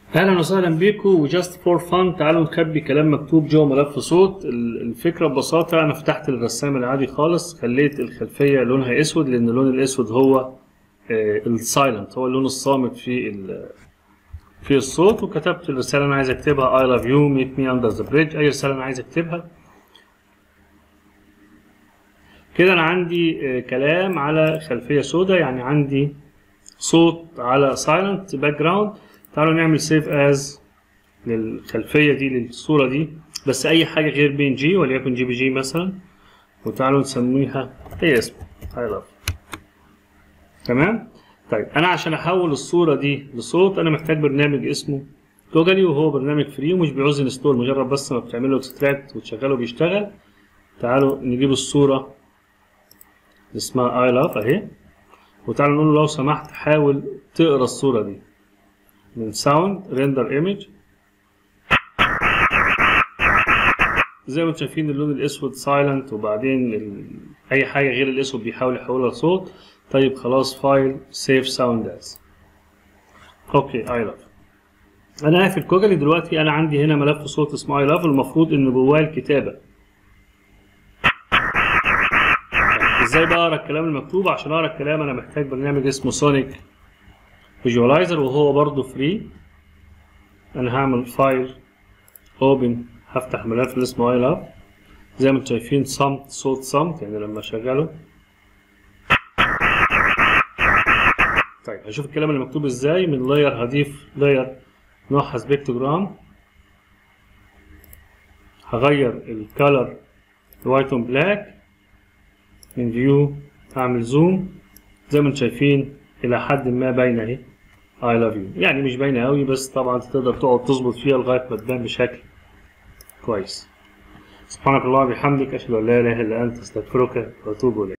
اهلا وسهلا بيكم وجاست فور فان تعالوا نخبي كلام مكتوب جوه ملف صوت ال- الفكره ببساطه انا فتحت الرسام العادي خالص خليت الخلفيه لونها اسود لان اللون الاسود هو السايلنت هو اللون الصامت في ال- في الصوت وكتبت الرساله انا عايز اكتبها I love you meet me under the bridge اي رساله انا عايز اكتبها كده انا عندي آه، كلام على خلفيه سوداء يعني عندي صوت على سايلنت باك جراوند تعالوا نعمل سيف از للخلفيه دي للصوره دي بس اي حاجه غير بي ان جي وليكن جي بي جي مثلا وتعالوا نسميها اي اسم اي لاف تمام طيب انا عشان احول الصوره دي لصوت انا محتاج برنامج اسمه جوجلي وهو برنامج فري ومش بيعوز انستول مجرد بس ما بتعمل له اكستراكت وتشغله بيشتغل تعالوا نجيب الصوره اللي اسمها اي لاف اهي وتعالوا نقول له لو سمحت حاول تقرا الصوره دي من ساوند ريندر ايمج زي ما انتم شايفين اللون الاسود سايلنت وبعدين ال... اي حاجه غير الاسود بيحاول يحولها لصوت طيب خلاص فايل سيف ساوند از اوكي اي لاف انا قافل كوجلي دلوقتي انا عندي هنا ملف صوت اسمه اي لاف المفروض ان جواه الكتابه ازاي بقى اقرا الكلام المكتوب عشان اقرا الكلام انا محتاج برنامج اسمه سونيك فيجواليزر وهو برضه فري انا هعمل فايل اوبن هفتح ملف اللي اسمه اي لاف زي ما انتم شايفين صمت صوت صمت يعني لما اشغله طيب هشوف الكلام اللي مكتوب ازاي من لاير هضيف لاير نوعها سبيكتوجرام هغير الكالر وايت اون بلاك من فيو اعمل زوم زي ما انتم شايفين الى حد ما باينه اهي I love you يعني مش باينه قوي بس طبعا تقدر تقعد تظبط فيها لغايه ما تبان بشكل كويس سبحانك اللهم وبحمدك اشهد ان لا اله الا انت استغفرك واتوب اليك